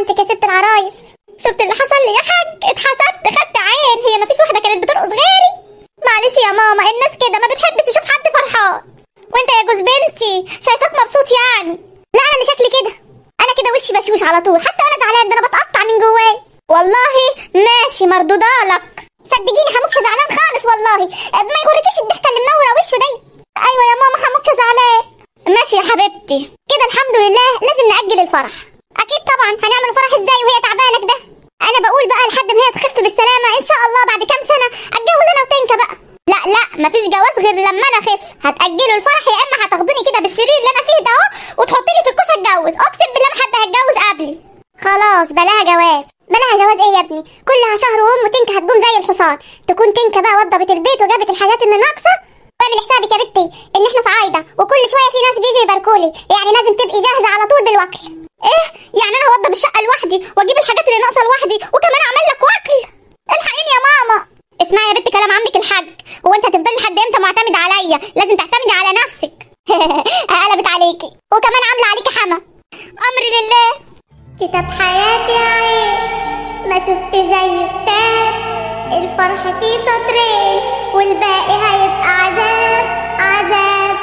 سلامتك يا ست العرايس شفت اللي حصل لي يا حاج اتحسدت خدت عين هي مفيش واحده كانت بترقص غيري معلش يا ماما الناس كده ما بتحبش تشوف حد فرحان وانت يا جوز بنتي شايفاك مبسوط يعني لا انا اللي شكلي كده انا كده وشي بشوش على طول حتى وانا زعلان ده انا بتقطع من جواي والله ماشي مردوده لك صدقيني حموكش زعلان خالص والله ما يغركيش الضحكه اللي منوره وشه دي ايوه يا ماما حموكش زعلان ماشي يا حبيبتي كده الحمد لله لازم نأجل الفرح اكيد طبعا هنعمل فرح ازاي وهي تعبانه كده انا بقول بقى لحد ما هي تخف بالسلامه ان شاء الله بعد كام سنه اتجوز انا وتنكا بقى لا لا مفيش جواز غير لما انا اخف هتأجلوا الفرح يا اما هتاخدوني كده بالسرير اللي انا فيه ده اهو وتحطي لي في الكوشه اتجوز اقسم بالله ما حد هيتجوز قبلي خلاص بلاها جواز بلاها جواز ايه يا ابني كلها شهر وام تنكا هتقوم زي الحصان تكون تنكا بقى وضبت البيت وجابت الحاجات اللي ناقصه واعمل حسابك يا بنتي ان احنا في عايده وكل شويه في ناس بيجوا يباركولي يعني لازم تبقي جاهزه على طول بالوكل ايه يعني انا هوضب الشقه لوحدي واجيب الحاجات اللي ناقصه لوحدي وكمان اعمل لك وكل الحقيني يا ماما اسمعي يا بنت كلام عمك الحاج هو انت هتفضلي لحد امتى معتمده عليا لازم تعتمدي على نفسك قلبت عليكي وكمان عامله عليكي حما امري لله كتاب حياتي يا عين ما شفت زي كتاب الفرح فيه سطرين والباقي هيبقى عذاب عذاب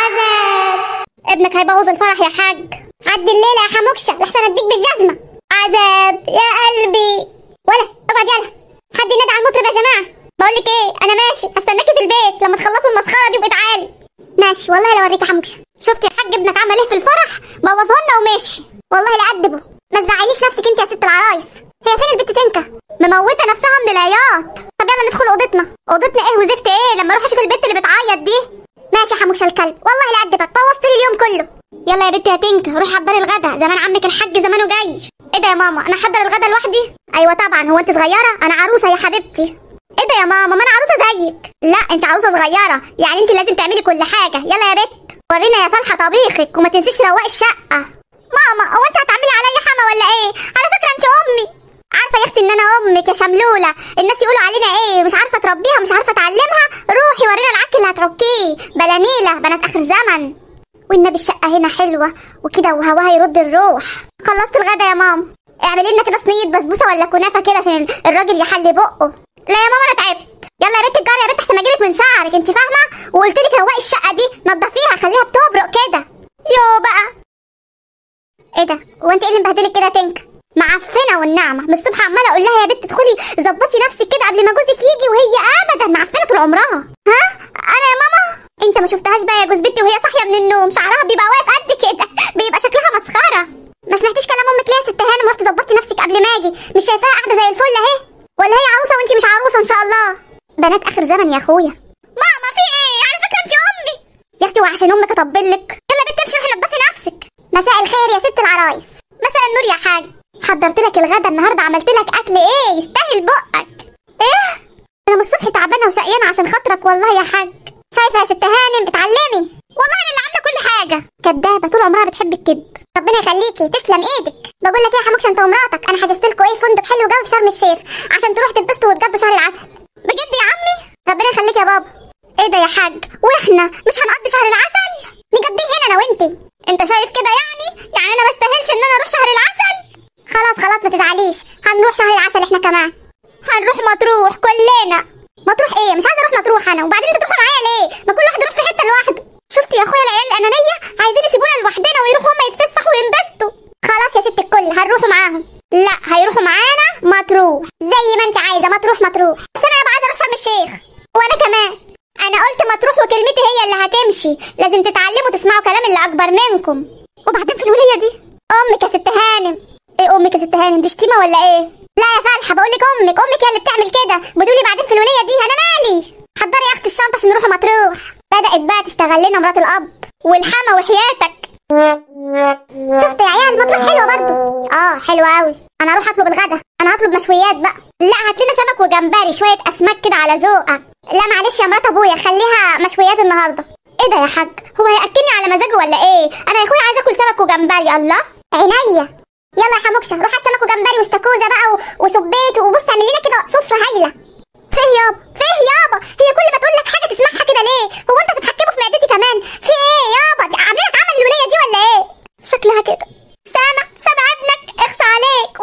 عذاب ابنك هيبوظ الفرح يا حاج عدي الليلة يا حموكشة لحسن اديك بالجزمة عذاب يا قلبي ولا اقعد يلا حد ينادي على المطرب يا جماعة بقول لك ايه انا ماشي هستناكي في البيت لما تخلصوا المسخرة دي وبتعالي ماشي والله لو اوريك يا حموكشة شفتي يا حاج ابنك عمل ايه في الفرح بوظه لنا وماشي والله لأدبه ما تزعليش نفسك انت يا ست العرايس هي فين البت تنكا مموته نفسها من العياط طب يلا ندخل اوضتنا اوضتنا ايه وزفت ايه لما اروح اشوف البت اللي بتعيط دي ماشي يا حموكش الكلب والله لأدبك بوظت لي اليوم كله يلا يا بنتي يا تنكا روحي حضري الغدا زمان عمك الحاج زمانه جاي ايه ده يا ماما انا احضر الغدا لوحدي ايوه طبعا هو انت صغيره انا عروسه يا حبيبتي ايه ده يا ماما ما انا عروسه زيك لا انت عروسه صغيره يعني انت لازم تعملي كل حاجه يلا يا بت ورينا يا فالحه طبيخك وما تنسيش روقي الشقه ماما هو انت هتعملي عليا حما ولا ايه على فكره انت امي عارفه يا اختي ان انا امك يا شملوله الناس يقولوا علينا ايه مش عارفه تربيها مش عارفه تعلمها روحي ورينا العك اللي هتعكيه بلانيله بنات اخر زمن والنبي الشقه هنا حلوه وكده وهواها يرد الروح خلصت الغدا يا ماما اعملي لنا كده صينيه بسبوسه ولا كنافه كده عشان الراجل يحلي بقه لا يا ماما انا تعبت يلا يا بنت الجار يا بنت احسن ما اجيبك من شعرك انت فاهمه وقلت لك روقي الشقه دي نضفيها خليها بتبرق كده يو بقى ايه ده هو انت ايه اللي مبهدلك كده تنك معفنه والنعمه من الصبح عماله اقول لها يا بنت ادخلي ظبطي نفسك كده قبل ما جوزك يجي وهي ابدا معفنه طول عمرها ها انا يا ماما انت ما شفتهاش بقى يا جوز بنتي وهي صاحيه من النوم شعرها بيبقى واقف قد كده بيبقى شكلها مسخره ما سمعتيش كلام امك ليه يا ست هانم ورحتي ظبطتي نفسك قبل ما اجي مش شايفاها قاعده زي الفل اهي ولا هي عروسه وانت مش عروسه ان شاء الله بنات اخر زمن يا اخويا ماما في ايه على فكره انت امي يا اختي وعشان امك اطبل لك يلا يا بنت امشي روحي نضفي نفسك مساء الخير يا ست العرايس مساء النور يا حاج حضرت لك الغدا النهارده عملت لك اكل ايه يستاهل بقك ايه انا من الصبح تعبانه وشقيانه عشان خاطرك والله يا حاج شايفه يا ست هانم اتعلمي والله انا اللي عامله كل حاجه كدابه طول عمرها بتحب الكذب ربنا يخليكي تسلم ايدك بقول لك ايه يا حموكش انت ومراتك انا حجزت لكم ايه فندق حلو قوي في شرم الشيخ عشان تروح تتبسطوا وتقضوا شهر العسل بجد يا عمي ربنا يخليك يا بابا ايه ده يا حاج واحنا مش هنقضي شهر العسل نقضيه هنا انا وانتي انت شايف كده يعني يعني انا ما استاهلش ان انا اروح شهر العسل خلاص خلاص ما تزعليش هنروح شهر العسل احنا كمان هنروح مطروح كلنا مطروح ايه مش عايزه اروح مطروح انا وبعدين انتوا تروحوا معايا ليه ما كل واحد يروح في حته لوحده شفتي يا اخويا العيال الانانيه عايزين يسيبونا لوحدنا ويروحوا هما يتفسحوا وينبسطوا خلاص يا ست الكل هنروحوا معاهم لا هيروحوا معانا مطروح زي ما انت عايزه مطروح مطروح بس انا بقى عايزه اروح شرم الشيخ وانا كمان انا قلت مطروح وكلمتي هي اللي هتمشي لازم تتعلموا تسمعوا كلام اللي اكبر منكم وبعدين في الوليه دي امك يا ست هانم ايه امك يا ست هانم دي شتيمه ولا ايه لا يا فالحه بقول لك امك امك هي اللي بتعمل كده بتقولي بعدين في الوليه دي انا مالي حضري يا اختي الشنطه عشان نروح مطروح بدات بقى تشتغل لنا مرات الاب والحما وحياتك شفت يا عيال مطروح حلوه برضو اه حلوه قوي انا هروح اطلب الغدا انا هطلب مشويات بقى لا هات لنا سمك وجمبري شويه اسماك كده على ذوقك لا معلش يا مرات ابويا خليها مشويات النهارده ايه ده يا حاج هو هياكلني على مزاجه ولا ايه انا يا اخويا عايزه اكل سمك وجمبري الله عينيا يلا يا حموكشه روح هات سمك وجمبري واستاكوزا بقى و- وسبيت وبص اعمل لنا كده سفره هايله فيه يابا فيه يابا هي كل ما تقول لك حاجه تسمعها كده ليه هو انت تتحكموا في معدتي كمان في ايه يابا دي عاملين لك عمل الوليه دي ولا ايه شكلها كده سامع سامع ابنك اخس عليك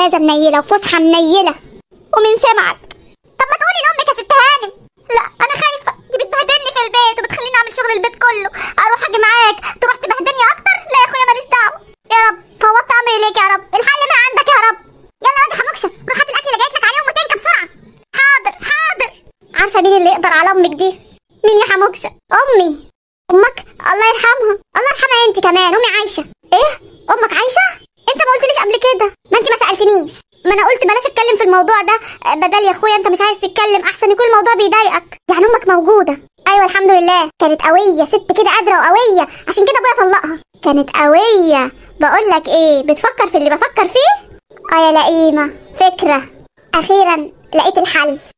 اجازه منيله وفسحه منيله ومين سمعك طب ما تقولي لامك يا ست هانم لا انا خايفه دي بتبهدلني في البيت وبتخليني اعمل شغل البيت كله اروح اجي معاك تروح تبهدلني اكتر لا يا اخويا ماليش دعوه يا رب فوضت امري ليك يا رب الحل ما عندك يا رب يلا يا حموكشه روح هات الاكل اللي جايت لك عليهم وتنكب بسرعه حاضر حاضر عارفه مين اللي يقدر على امك دي مين يا حموكشه امي امك الله يرحمها الله يرحمها انت كمان امي عايشه ايه امك عايشه انت ما قلتليش قبل كده ما انت ما سالتنيش ما انا قلت بلاش اتكلم في الموضوع ده آه، بدل يا اخويا انت مش عايز تتكلم احسن يكون الموضوع بيضايقك يعني امك موجوده ايوه الحمد لله كانت قويه ست كده قادره وقويه عشان كده ابويا طلقها كانت قويه بقول لك ايه بتفكر في اللي بفكر فيه اه يا لئيمه فكره اخيرا لقيت الحل